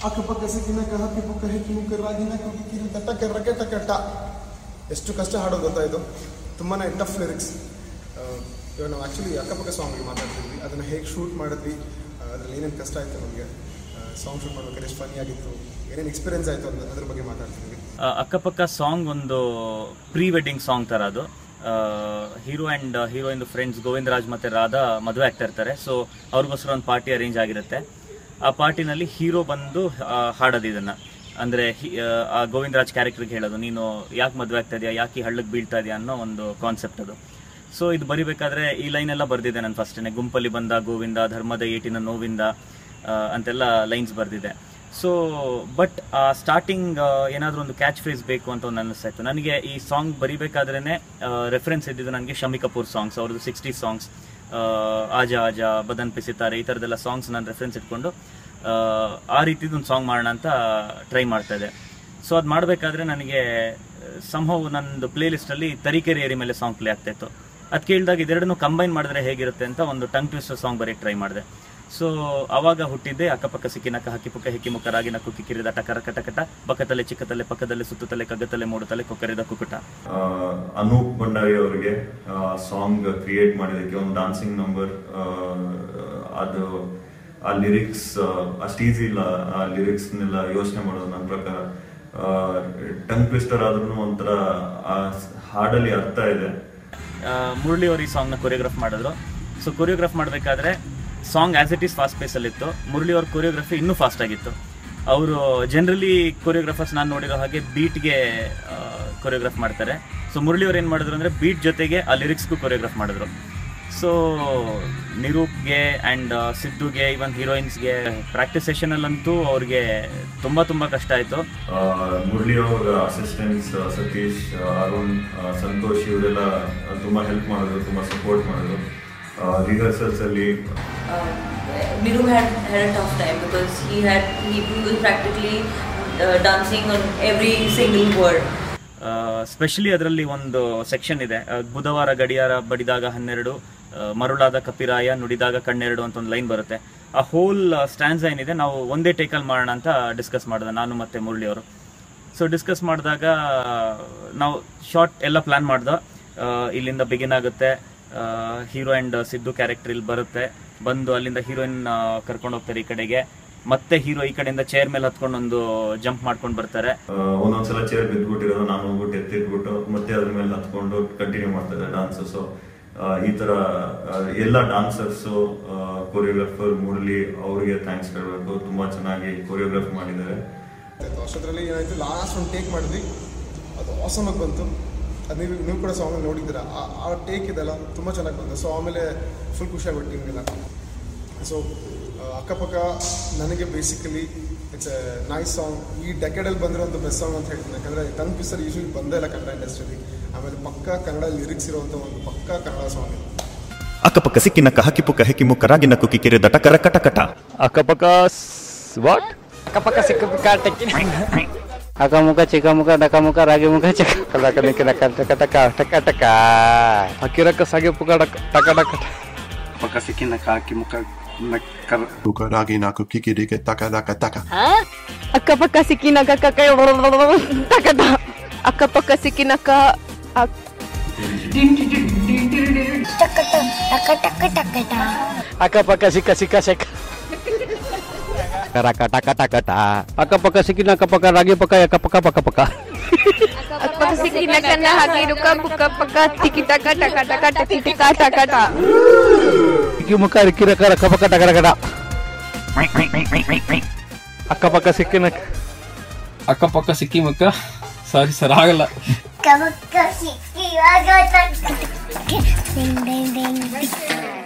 ಅಕ್ಕಪಕ್ಕ ಸಿಕ್ಕಿನ ಹಕ್ಕಿ ಪುಕ್ಕ ಹೆಕ್ಕಿ ಮುಕ್ಕ ರಾಗಿನ ಕುಕ್ಕಿ ಕಿರಿ ತಟ್ಟ ಕೆರ್ರಕ್ಕೆ ಟಕಟ ಎಷ್ಟು ಕಷ್ಟ ಹಾಡೋದು ಗೊತ್ತಾ ಇದು ತುಂಬಾ ಟಫ್ ಲಿರಿಕ್ಸ್ ಇವಾಗ ನಾವು ಆ್ಯಕ್ಚುಲಿ ಅಕ್ಕಪಕ್ಕ ಸಾಂಗ್ಗೆ ಮಾತಾಡ್ತಿದ್ವಿ ಅದನ್ನು ಹೇಗೆ ಶೂಟ್ ಮಾಡಿದ್ವಿ ಅದ್ರಲ್ಲಿ ಏನೇನು ಕಷ್ಟ ಆಯಿತು ನಮಗೆ ಸಾಂಗ್ ಶೂಟ್ ಮಾಡ್ಬೇಕಾದ್ರೆ ಎಷ್ಟು ಫನಿ ಆಗಿತ್ತು ಏನೇನು ಎಕ್ಸ್ಪೀರಿಯನ್ಸ್ ಆಯಿತು ಅಂತ ಅದ್ರ ಬಗ್ಗೆ ಮಾತಾಡ್ತಿದ್ವಿ ಆ, ಅಕ್ಕಪಕ್ಕ ಸಾಂಗ್ ಒಂದು ಪ್ರೀ ವೆಡ್ಡಿಂಗ್ ಸಾಂಗ್ ತರ ಅದು hero and heroine friends Govinda Raj ಮತ್ತೆ ರಾಧಾ ಮದುವೆ ಆಗ್ತಾ ಇರ್ತಾರೆ ಸೊ ಅವ್ರಿಗೋಸ್ಕರ ಒಂದು ಪಾರ್ಟಿ ಅರೇಂಜ್ ಆಗಿರುತ್ತೆ ಆ ಪಾರ್ಟಿನಲ್ಲಿ ಹೀರೋ ಬಂದು ಆ, ಹಾಡೋದು ಇದನ್ನ ಅಂದ್ರೆ ಹಿ- ಆ, ಆ ಗೋವಿಂದ ರಾಜ್ ಕ್ಯಾರೆಕ್ಟರ್ಗೆ ಹೇಳೋದು ನೀನು ಯಾಕೆ ಮದುವೆ ಆಗ್ತಾ ಇದೆಯಾ ಯಾಕೆ ಈ ಹಳ್ಳಕ್ಕೆ ಬೀಳ್ತಾ ಇದೆಯಾ ಅನ್ನೋ ಒಂದು ಕಾನ್ಸೆಪ್ಟ್ ಅದು ಸೊ ಇದು ಬರಿಬೇಕಾದ್ರೆ ಈ ಲೈನ್ ಎಲ್ಲ ಬರ್ದಿದೆ ನಾನು ಫಸ್ಟೇ ಗುಂಪಲ್ಲಿ ಬಂದ ಗೋವಿಂದ ಧರ್ಮದ ಏಟಿನ ನೋವಿಂದ ಆ, ಅಂತೆಲ್ಲ ಲೈನ್ಸ್ ಬರ್ದಿದೆ ಸೊ ಬಟ್ ಸ್ಟಾರ್ಟಿಂಗ್ ಏನಾದರೂ ಒಂದು ಕ್ಯಾಚ್ ಫ್ರೇಸ್ ಬೇಕು ಅಂತ ಒಂದು ಅನ್ನಿಸ್ತಾ ಇತ್ತು ನನಗೆ ಈ ಸಾಂಗ್ ಬರಿಬೇಕಾದ್ರೇ ರೆಫರೆನ್ಸ್ ಇದ್ದಿದ್ದು ನನಗೆ ಶಮಿ ಕಪೂರ್ ಸಾಂಗ್ಸ್ ಅವ್ರದ್ದು ಸಿಕ್ಸ್ಟಿ ಸಾಂಗ್ಸ್ ಆಜಾ ಆಜಾ ಬದನ್ ಪಿಸಿತಾರೆ ಈ ಥರದ್ದೆಲ್ಲ ಸಾಂಗ್ಸ್ ನಾನು ರೆಫರೆನ್ಸ್ ಇಟ್ಕೊಂಡು ಆ, ಆ ರೀತಿದು ಒಂದು ಸಾಂಗ್ ಮಾಡೋಣ ಅಂತ ಟ್ರೈ ಮಾಡ್ತಾ ಇದ್ದೆ ಸೊ ಅದು ಮಾಡಬೇಕಾದ್ರೆ ನನಗೆ ಸಂಭವ ನಂದು ಪ್ಲೇ ಲಿಸ್ಟಲ್ಲಿ ತರೀಕೆರೆ ಏರಿ ಮೇಲೆ ಸಾಂಗ್ ಪ್ಲೇ ಆಗ್ತಾ ಇತ್ತು ಅದು ಕೇಳಿದಾಗ ಇದೆರಡನ್ನು ಕಂಬೈನ್ ಮಾಡಿದ್ರೆ ಹೇಗಿರುತ್ತೆ ಅಂತ ಒಂದು ಟಂಗ್ ಟ್ವಿಸ್ಟರ್ ಸಾಂಗ್ ಬರೀಕ್ ಟ್ರೈ ಮಾಡಿದೆ ಸೊ ಅವಾಗ ಹುಟ್ಟಿದ್ದೆ ಅಕ್ಕಪಕ್ಕ ಸಿಕ್ಕಿನಕ್ಕ ಹಕ್ಕಿ ಪುಕ್ಕ ಹಿಕ್ಕಿ ಮುಕ್ಕ ರಾಗಿನ ಕುಕ್ಕಿ ಕಿರಿದ ಟಕರ ಕಟಕಟ ಬಕ್ಕತಲೆ ಚಿಕ್ಕತಲೆ ಪಕ್ಕದಲ್ಲೇ ಸುತ್ತತಲೆ ಕಗ್ಗತಲೆ ಮೂಡುತ್ತಲೆ ಕೊಕ್ಕರಿದ ಕುಕ್ಕುಟ ಆ, ಅನೂಪ್ ಭಂಡಾರಿ ಅವರಿಗೆ ಸಾಂಗ್ ಕ್ರಿಯೇಟ್ ಮಾಡಿದಕ್ಕೆ ಒಂದು ಡಾನ್ಸಿಂಗ್ ನಂಬರ್ ಅದು ಆ ಲಿರಿಕ್ಸ್ ಅಷ್ಟು ಈಸಿ ಇಲ್ಲ ಆ ಲಿರಿಕ್ಸ್ನೆಲ್ಲ ಯೋಚನೆ ಮಾಡೋದು ನನ್ನ ಪ್ರಕಾರ ಟಂಗ್ ಟ್ವಿಸ್ಟರ್ ಆದ್ರೂ ಒಂಥರ ಆ ಹಾಡಲ್ಲಿ ಅರ್ಥ ಇದೆ ಆ, ಮುರಳಿ ಅವರು ಈ ಸಾಂಗ್ನ ಕೊರಿಯೋಗ್ರಾಫ್ ಮಾಡಿದ್ರು ಸೊ ಕೊರಿಯೋಗ್ರಾಫ್ ಮಾಡಬೇಕಾದ್ರೆ song as it is fast ಪೇಸಲ್ಲಿತ್ತು ಮುರಳಿ ಅವ್ರ ಕೊರಿಯೋಗ್ರಫಿ ಇನ್ನೂ ಫಾಸ್ಟ್ ಆಗಿತ್ತು ಅವರು ಜನರಲಿ ಕೊರಿಯೋಗ್ರಾಫರ್ಸ್ ನಾನು ನೋಡಿರೋ ಹಾಗೆ ಬೀಟ್ಗೆ ಕೊರಿಯೋಗ್ರಾಫ್ ಮಾಡ್ತಾರೆ ಸೊ ಮುರಳಿ ಅವ್ರು ಏನು ಮಾಡಿದ್ರು ಅಂದರೆ ಬೀಟ್ ಜೊತೆಗೆ ಆ ಲಿರಿಕ್ಸ್ಗೂ ಕೊರಿಯೋಗ್ರಾಫ್ ಮಾಡಿದ್ರು ಸೊ ನಿರೂಪ್ಗೆ ಆ್ಯಂಡ್ ಸಿದ್ದುಗೆ ಇವನ್ ಹೀರೋಯಿನ್ಸ್ಗೆ ಪ್ರಾಕ್ಟೀಸ್ ಸೆಷನಲ್ಲಂತೂ ಅವ್ರಿಗೆ ತುಂಬ ತುಂಬ ಕಷ್ಟ ಆಯಿತು ಆ, ಮುರಳಿ ಅವರ ಅಸಿಸ್ಟೆಂಟ್ಸ್ ಸತೀಶ್ ಅರುಣ್ ಆ, ಸಂತೋಷ್ ಇವರೆಲ್ಲ ತುಂಬಾ ಹೆಲ್ಪ್ ಮಾಡಿದ್ರು ತುಂಬಾ ಸಪೋರ್ಟ್ ಮಾಡಿದ್ರು ರಿಹರ್ಸಲ್ಸ್ ಅಲ್ಲಿ um, Miru had had a tough time because he had he, he was practically uh, dancing on every single word. Specially ಅದರಲ್ಲಿ ಒಂದು ಸೆಕ್ಷನ್ ಇದೆ ಆ, ಬುಧವಾರ ಗಡಿಯಾರ ಬಡಿದಾಗ ಹನ್ನೆರಡು ಆ, ಮರುಳಾದ ಕಪಿರಾಯ ನುಡಿದಾಗ ಕಣ್ಣೆರಡು ಅಂತ ಒಂದು ಲೈನ್ ಬರುತ್ತೆ ಆ ಹೋಲ್ ಸ್ಟ್ಯಾನ್ಸ್ ಏನಿದೆ ನಾವು ಒಂದೇ ಟೇಕಲ್ಲಿ ಮಾಡೋಣ ಅಂತ ಡಿಸ್ಕಸ್ ಮಾಡಿದೆ ನಾನು ಮತ್ತೆ ಮುರಳಿ ಅವರು ಸೊ ಡಿಸ್ಕಸ್ ಮಾಡಿದಾಗ ನಾವು ಶಾರ್ಟ್ ಎಲ್ಲ ಪ್ಲಾನ್ ಮಾಡ್ದೆ ಆ, ಇಲ್ಲಿಂದ ಬಿಗಿನ್ ಆಗುತ್ತೆ ಹೀರೋ ಆ್ಯಂಡ್ ಸಿದ್ದು ಕ್ಯಾರೆಕ್ಟರ್ ಇಲ್ಲಿ ಬರುತ್ತೆ ಬಂದು ಅಲ್ಲಿಂದ ಹೀರೋಯಿನ್ ಕರ್ಕೊಂಡು ಹೋಗ್ತಾರೆ ಈ ಕಡೆಗೆ ಮತ್ತೆ ಹೀರೋ ಈ ಕಡೆಯಿಂದ ಚೇರ್ ಮೇಲೆ ಹತ್ಕೊಂಡು ಒಂದು ಜಂಪ್ ಮಾಡ್ಕೊಂಡು ಬರ್ತಾರೆ ಆ, ಒಂದೊಂದ್ಸಲ ಚೇರ್ ಬಿದ್ದ್ಬಿಟ್ಟಿರೋದು ನಾನು ಹೋಗ್ಬಿಟ್ಟು ಎತ್ತಿಟ್ಬಿಟ್ಟು ಮತ್ತೆ ಅದ್ರ ಮೇಲೆ ಹತ್ಕೊಂಡು ಕಂಟಿನ್ಯೂ ಮಾಡ್ತಾರೆ ಡಾನ್ಸ್ ಸೊ ಈ ತರ ಆ, ಎಲ್ಲ ಡಾನ್ಸರ್ಸ್ ಕೊರಿಯೋಗ್ರಾಫರ್ ಮುರಳಿ ಅವ್ರಿಗೆ ಥ್ಯಾಂಕ್ಸ್ ಹೇಳ್ಬೇಕು ತುಂಬಾ ಚೆನ್ನಾಗಿ ಕೊರಿಯೋಗ್ರಾಫ್ ಮಾಡಿದ್ದಾರೆ ಆಯ್ತು ಅಷ್ಟೊತ್ತರಲ್ಲಿ ಏನಾಯ್ತು ಲಾಸ್ಟ್ ಒಂದು ಟೇಕ್ ಮಾಡಿದ್ವಿ ಅದು ಆಸಮಾಗಿ ಬಂತು ಅದು ನೀವು ನೀವು ಕೂಡ ಸಾಂಗ್ ನೋಡಿದ್ದೀರಾ ಆ- ಆ ಟೇಕ್ ಇದೆಲ್ಲ ತುಂಬ ಚೆನ್ನಾಗಿ ಬಂತು ಸೊ ಆಮೇಲೆ ಫುಲ್ ಖುಷಿಯಾಗ್ಬಿಟ್ಟು ನಿಮಗೆಲ್ಲ ಸೊ ಅಕ್ಕಪಕ್ಕ ನನಗೆ basically it's a nice song ಈ ಡೆಕೆಡಲ್ಲಿ ಬಂದಿರೋಂಥ ಬೆಸ್ಟ್ ಸಾಂಗ್ ಅಂತ ಹೇಳ್ತೀನಿ ಯಾಕಂದರೆ ಟಂಗ್ ಪಿಸರ್ ಯೂಶ್ವಲಿ ಬಂದೇ ಇಲ್ಲ ಕನ್ನಡ ಇಂಡಸ್ಟ್ರಿಲಿ ಆಮೇಲೆ ಪಕ್ಕ ಕನ್ನಡ ಲಿರಿಕ್ಸ್ ಇರುವಂಥ ಒಂದು ಪಕ್ಕ ಕನ್ನಡ ಸಾಂಗ್ ಇದು ಅಕ್ಕಪಕ್ಕ ಸಿಕ್ಕಿನಕ್ಕ ಹಕ್ಕಿ ಪುಕ್ಕ ಹೆಕ್ಕಿ ಮುಕ್ಕ ರಾಗಿನ ಕುಕ್ಕಿ ಕಿರಿದ ಟಕರ ಕಟಕಟ ಅಕ್ಕಪಕ್ಕ ವಾಟ್ ಅಕ್ಕಪಕ್ಕ ಸಿಕ್ಕ ಪಕ್ಕ ಟಕ್ಕಿ ಅಕ್ಕಮುಖ ಚಿಕ್ಕಮುಖ ಡಕಮುಖ ರಾಗಿ ಮುಖ ಚಿಕ್ಕ ಟಕ ನಿಕ್ಕ ಟಕ ಟಕ ಟಕ ಟಕ ಟಕ ಹಕ್ಕಿರಕ್ಕ ಸಾಗೆ ಪುಕ ಡಕ್ ಟಕ ಟಕ ಪಕ್ಕ ಸಿಕ್ಕಿನ ಕಾಕಿ ಮುಖ ನಕ್ಕರ್ Buka ragi naku kikirike taka daka taka. ಅಕ್ಕಪಕ್ಕ ಸಿಕ್ಕಿನಕ ಕಕ್ಕ ಟಕಟ ಅಕ್ಕಪಕ್ಕ ಸಿಕ್ಕಿನಕ ಅಕ್ಕಪಕ್ಕ ಸಿಕ್ಕ ಸಿಕ್ಕ ಸಿಕ್ಕ ಟಕ ಟಕ ಟಕ ಟ ಅಕ್ಕಪಕ್ಕ ಸಿಕ್ಕಿನ ಅಕ್ಕಪಕ್ಕ ರಾಗಿ ಪಕ್ಕ ಅಕ್ಕಪಕ್ಕ ಪಕ್ಕ ಪಕ್ಕ ಅಕ್ಕಪಕ್ಕ ಸಿಕ್ಕಿನಕನ್ನ ಹಾಕಿರುಕ ಪುಕ್ಕ ಪಕ್ಕ ತಿಕ್ಕಿ ಟಕ ಟಕ ಟಕ ಟಕಿ ಟಿಕ ಟಕಟ ಇಕ್ಕಿ ಮುಖ ಇಕ್ಕಿ ರಕ ರಕ ಪಕ್ಕ ಟಕ ಟಕ ಟ ಅಕ್ಕಪಕ್ಕ ಸಿಕ್ಕಿನ ಅಕ್ಕಪಕ್ಕ ಸಿಕ್ಕಿ ಮಕ್ಕ ಸಾರಿ ಸರ್ ಆಗಲ್ಲ Kamu kasih kira gak tak